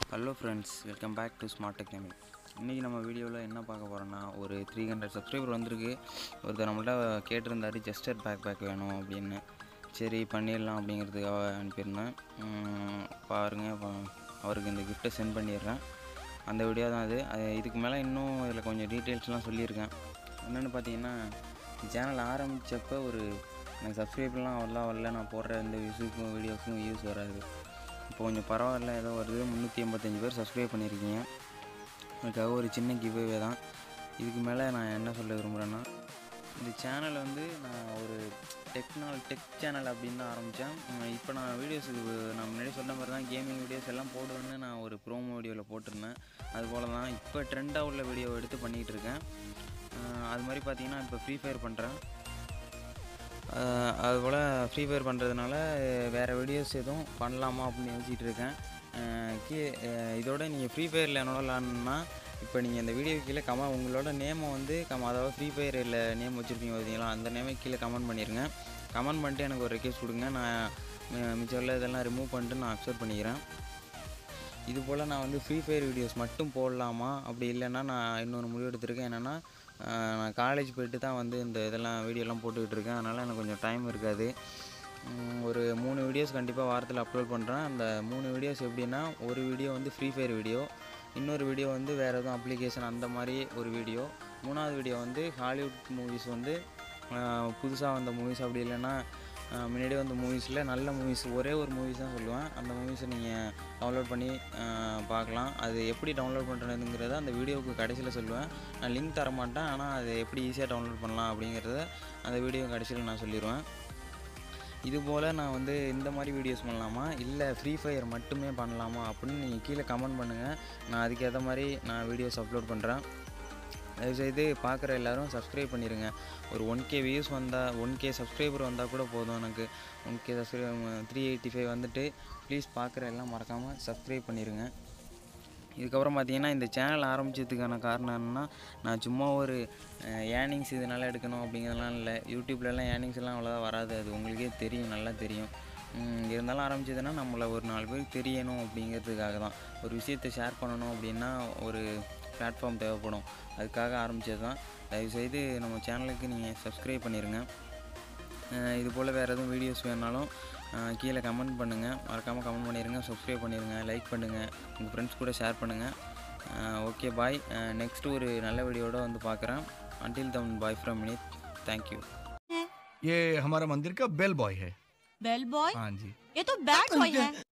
hello friends welcome back to smart tech Tamil இன்றைக்கி நம்ம வீடியோவில் என்ன பார்க்க போகிறோன்னா ஒரு த்ரீ ஹண்ட்ரட் சப்ஸ்கிரைபர் வந்திருக்கு ஒருத்தர் நம்மள்ட்ட கேட்டிருந்தாரு ஜஸ்டர் பேக் பேக் வேணும் அப்படின்னு சரி பண்ணிடலாம் அப்படிங்கிறதுக்காக அனுப்பியிருந்தேன் உம், பாருங்க பா- அவருக்கு இந்த கிஃப்ட்டை சென்ட் பண்ணிடுறேன் அந்த வீடியோ தான் அது அது இதுக்கு மேலே இன்னும் இதில் கொஞ்சம் டீட்டெயில்ஸ்லாம் சொல்லியிருக்கேன் என்னென்னு பார்த்தீங்கன்னா சேனல் ஆரம்பித்தப்போ ஒரு எனக்கு சப்ஸ்கிரைப்லாம் வரலாம் வரல நான் போடுற இந்த வியூஸுக்கும் வீடியோஸுக்கும் வியூஸ் வராது இப்போ கொஞ்சம் பரவாயில்ல ஏதோ வருது முந்நூற்றி எண்பத்தஞ்சு பேர் சப்ஸ்கிரைப் பண்ணியிருக்கீங்க அதுக்காக ஒரு சின்ன கிவ்வே தான் இதுக்கு மேலே நான் என்ன சொல்ல விரும்புகிறேன்னா இந்த சேனல் வந்து நான் ஒரு டெக்னால் டெக் சேனல் அப்படின்னு தான் ஆரம்பித்தேன் இப்போ நான் வீடியோஸ் நான் முன்னாடி சொன்ன மாதிரி தான் கேமிங் வீடியோஸ் எல்லாம் போடுவேன்னு நான் ஒரு ப்ரோமோ வீடியோவில் போட்டிருந்தேன் அதுபோல் தான் இப்போ ட்ரெண்டாக உள்ள வீடியோ எடுத்து பண்ணிகிட்டு இருக்கேன் அஹ் அது மாதிரி பார்த்தீங்கன்னா இப்போ ஃப்ரீ ஃபயர் பண்ணுறேன் அதுபோல் ஃப்ரீ ஃபயர் பண்ணுறதுனால வேறு வீடியோஸ் எதுவும் பண்ணலாமா அப்படின்னு யோசிச்சுட்டு இருக்கேன் அஹ் கீ அஹ் இதோட நீங்கள் ஃப்ரீ ஃபயரில் என்னோட விளாட்ணுன்னா இப்போ நீங்கள் இந்த வீடியோ கீழே கம உங்களோட நேமை வந்து கம் அதாவது ஃப்ரீ ஃபயரில் நேம் வச்சுருப்பீங்க பார்த்தீங்களா அந்த நேமை கீழே கமெண்ட் பண்ணிடுங்க கமெண்ட் பண்ணிட்டு எனக்கு ஒரு ரெக்வஸ்ட் கொடுங்க நான் மி- மிச்சம் உள்ள இதெல்லாம் ரிமூவ் பண்ணிட்டு நான் அக்செப்ட் பண்ணிக்கிறேன் இது போல் நான் வந்து ஃப்ரீ ஃபயர் வீடியோஸ் மட்டும் போடலாமா அப்படி இல்லைன்னா நான் இன்னொரு முடிவு எடுத்திருக்கேன் என்னென்னா நான் காலேஜ் போயிட்டு தான் வந்து இந்த இதெல்லாம் வீடியோலாம் போட்டுக்கிட்டு இருக்கேன் அதனால் எனக்கு கொஞ்சம் டைம் இருக்காது உம், ஒரு மூணு வீடியோஸ் கண்டிப்பாக வாரத்தில் அப்லோட் பண்ணுறேன் அந்த மூணு வீடியோஸ் எப்படின்னா ஒரு வீடியோ வந்து ஃப்ரீ ஃபயர் வீடியோ இன்னொரு வீடியோ வந்து வேறு எதுவும் அப்ளிகேஷன் அந்த மாதிரி ஒரு வீடியோ மூணாவது வீடியோ வந்து ஹாலிவுட் மூவிஸ் வந்து புதுசாக வந்த மூவிஸ் அப்படி இல்லைன்னா ஆஹ் முன்னாடி வந்த மூவிஸில் நல்ல மூவிஸ் ஒரே ஒரு மூவிஸ் தான் சொல்லுவேன் அந்த மூவிஸை நீங்கள் டவுன்லோட் பண்ணி ஆஹ் பார்க்கலாம் அது எப்படி டவுன்லோட் பண்ணுறதுங்கிறத அந்த வீடியோவுக்கு கடைசியில் சொல்லுவேன் நான் லிங்க் தர மாட்டேன் ஆனால் அது எப்படி ஈஸியாக டவுன்லோட் பண்ணலாம் அப்படிங்கிறத அந்த வீடியோ கடைசியில் நான் சொல்லிடுவேன் இது போல் நான் வந்து இந்த மாதிரி வீடியோஸ் பண்ணலாமா இல்லை ஃப்ரீ ஃபயர் மட்டுமே பண்ணலாமா அப்படின்னு நீங்கள் கீழே கமெண்ட் பண்ணுங்கள் நான் அதுக்கேற்ற மாதிரி நான் வீடியோஸ் அப்லோட் பண்ணுறேன் தயவுசெய்து பார்க்குற எல்லாரும் சப்ஸ்கிரைப் பண்ணிடுங்க ஒரு ஒன் கே வியூஸ் வந்தால் ஒன் கே சப்ஸ்கிரைபர் வந்தால் கூட போதும் எனக்கு one K subscribe three eighty five வந்துட்டு ப்ளீஸ் பார்க்குற எல்லாம் மறக்காமல் சப்ஸ்கிரைப் பண்ணிடுங்க இதுக்கப்புறம் பார்த்தீங்கன்னா இந்த சேனல் ஆரம்பிச்சதுக்கான காரணம் என்னன்னா நான் சும்மா ஒரு ஏர்னிங்ஸ் இதனால எடுக்கணும் அப்படிங்கிறதுலாம் இல்லை யூடியூப்லலாம் ஏர்னிங்ஸ் எல்லாம் அவ்வளோதான் வராது அது உங்களுக்கே தெரியும் நல்லா தெரியும் உம், இருந்தாலும் ஆரம்பிச்சதுன்னா நம்மளை ஒரு நாலு பேருக்கு தெரியணும் அப்படிங்கிறதுக்காக தான் ஒரு விஷயத்தை ஷேர் பண்ணணும் அப்படின்னா ஒரு பிளாட்ஃபார்ம் தேவைப்படும் அதுக்காக ஆரம்பித்தது தான் தயவுசெய்து நம்ம சேனலுக்கு நீங்கள் சப்ஸ்கிரைப் பண்ணிடுங்க அஹ் இது போல் வேறு எதுவும் வீடியோஸ் வேணாலும் அஹ் கீழே கமெண்ட் பண்ணுங்கள் மறக்காமல் கமெண்ட் பண்ணிடுங்க சப்ஸ்கிரைப் பண்ணிடுங்க லைக் பண்ணுங்கள் உங்கள் ஃப்ரெண்ட்ஸ் கூட ஷேர் பண்ணுங்கள் ஓகே பாய் நெக்ஸ்ட் ஒரு நல்ல வீடியோட வந்து பார்க்குறேன் அன்டில் தம் பாய் ஃப்ரம் மினித் தேங்க்யூ ये हमारा मंदिर का बेल बॉय है बेल बॉय हाँ जी ये तो बैड बॉय है